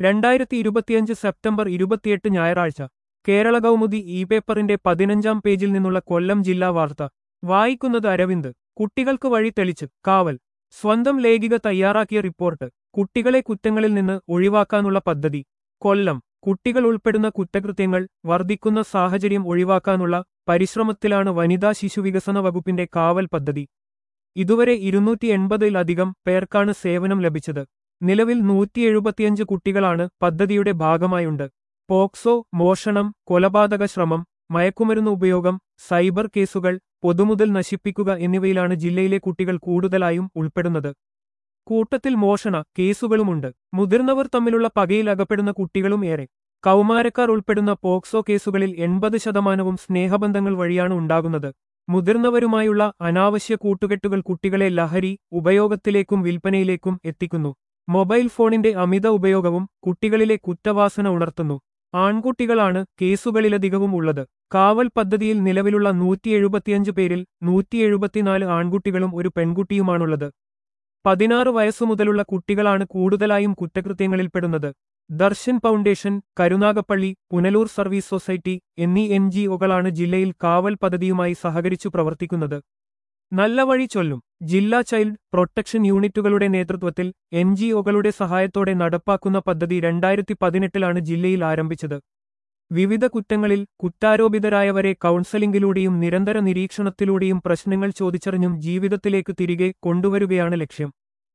രണ്ടായിരത്തി ഇരുപത്തിയഞ്ച് സെപ്റ്റംബർ ഇരുപത്തിയെട്ട് ഞായറാഴ്ച കേരള കൗമുദി ഇ പേപ്പറിന്റെ പതിനഞ്ചാം പേജിൽ നിന്നുള്ള കൊല്ലം ജില്ലാ വാർത്ത വായിക്കുന്നത് അരവിന്ദ് കുട്ടികൾക്ക് വഴി തെളിച്ച് കാവൽ സ്വന്തം ലേഖിക തയ്യാറാക്കിയ റിപ്പോർട്ട് കുട്ടികളെ കുറ്റങ്ങളിൽ നിന്ന് ഒഴിവാക്കാനുള്ള പദ്ധതി കൊല്ലം കുട്ടികൾ ഉൾപ്പെടുന്ന കുറ്റകൃത്യങ്ങൾ വർദ്ധിക്കുന്ന സാഹചര്യം ഒഴിവാക്കാനുള്ള പരിശ്രമത്തിലാണ് വനിതാ ശിശുവികസന വകുപ്പിന്റെ കാവൽ പദ്ധതി ഇതുവരെ ഇരുന്നൂറ്റി എൺപതിലധികം പേർക്കാണ് സേവനം ലഭിച്ചത് നിലവിൽ നൂറ്റി എഴുപത്തിയഞ്ച് കുട്ടികളാണ് പദ്ധതിയുടെ ഭാഗമായുണ്ട് പോക്സോ മോഷണം കൊലപാതക ശ്രമം മയക്കുമരുന്ന് ഉപയോഗം സൈബർ കേസുകൾ പൊതുമുതൽ നശിപ്പിക്കുക എന്നിവയിലാണ് ജില്ലയിലെ കുട്ടികൾ കൂടുതലായും ഉൾപ്പെടുന്നത് കൂട്ടത്തിൽ മോഷണ കേസുകളുമുണ്ട് മുതിർന്നവർ തമ്മിലുള്ള പകയിൽ അകപ്പെടുന്ന കുട്ടികളും ഏറെ കൗമാരക്കാർ ഉൾപ്പെടുന്ന പോക്സോ കേസുകളിൽ എൺപത് ശതമാനവും സ്നേഹബന്ധങ്ങൾ വഴിയാണ് ഉണ്ടാകുന്നത് മുതിർന്നവരുമായുള്ള അനാവശ്യ കൂട്ടുകെട്ടുകൾ കുട്ടികളെ ലഹരി ഉപയോഗത്തിലേക്കും വിൽപ്പനയിലേക്കും എത്തിക്കുന്നു മൊബൈൽ ഫോണിന്റെ അമിത ഉപയോഗവും കുട്ടികളിലെ കുറ്റവാസന ഉണർത്തുന്നു ആൺകുട്ടികളാണ് കേസുകളിലധികവും ഉള്ളത് കാവൽ പദ്ധതിയിൽ നിലവിലുള്ള നൂറ്റി എഴുപത്തിയഞ്ച് പേരിൽ നൂറ്റി എഴുപത്തിനാല് ആൺകുട്ടികളും ഒരു പെൺകുട്ടിയുമാണുള്ളത് പതിനാറ് വയസ്സു മുതലുള്ള കുട്ടികളാണ് കൂടുതലായും കുറ്റകൃത്യങ്ങളിൽപ്പെടുന്നത് Darshan foundation Karunagappally Punalur service society എന്നീ എൻ ജി ഒകളാണ് ജില്ലയിൽ കാവൽ പദ്ധതിയുമായി സഹകരിച്ചു പ്രവർത്തിക്കുന്നത് നല്ല വഴി ചൊല്ലും ജില്ലാ ചൈൽഡ് പ്രൊട്ടക്ഷൻ യൂണിറ്റുകളുടെ നേതൃത്വത്തിൽ എൻ ജി ഒകളുടെ സഹായത്തോടെ നടപ്പാക്കുന്ന പദ്ധതി രണ്ടായിരത്തി പതിനെട്ടിലാണ് ജില്ലയിൽ ആരംഭിച്ചത് വിവിധ കുറ്റങ്ങളിൽ കുറ്റാരോപിതരായവരെ കൗൺസലിംഗിലൂടെയും നിരന്തര നിരീക്ഷണത്തിലൂടെയും പ്രശ്നങ്ങൾ ചോദിച്ചറിഞ്ഞും ജീവിതത്തിലേക്ക് തിരികെ കൊണ്ടുവരികയാണ് ലക്ഷ്യം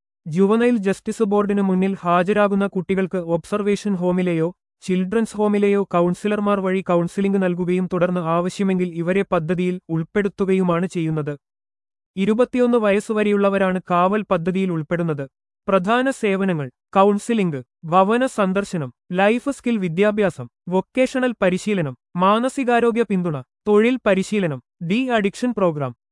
ജുവനൈൽ ജസ്റ്റിസ് ബോർഡിന് മുന്നിൽ ഹാജരാകുന്ന കുട്ടികൾക്ക് ഒബ്സർവേഷൻ ഹോമിലെയോ ചിൽഡ്രൻസ് ഹോമിലെയോ കൗൺസിലർമാർ വഴി കൗൺസിലിംഗ് നൽകുകയും തുടർന്ന് ആവശ്യമെങ്കിൽ ഇവരെ പദ്ധതിയിൽ ഉൾപ്പെടുത്തുകയുമാണ് ചെയ്യുന്നത് ഇരുപത്തിയൊന്ന് വയസ്സുവരെയുള്ളവരാണ് കാവൽ പദ്ധതിയിൽ ഉൾപ്പെടുന്നത് പ്രധാന സേവനങ്ങൾ കൗൺസിലിംഗ് ഭവന സന്ദർശനം ലൈഫ് സ്കിൽ വിദ്യാഭ്യാസം വൊക്കേഷണൽ പരിശീലനം മാനസികാരോഗ്യ പിന്തുണ തൊഴിൽ പരിശീലനം ഡി അഡിക്ഷൻ പ്രോഗ്രാം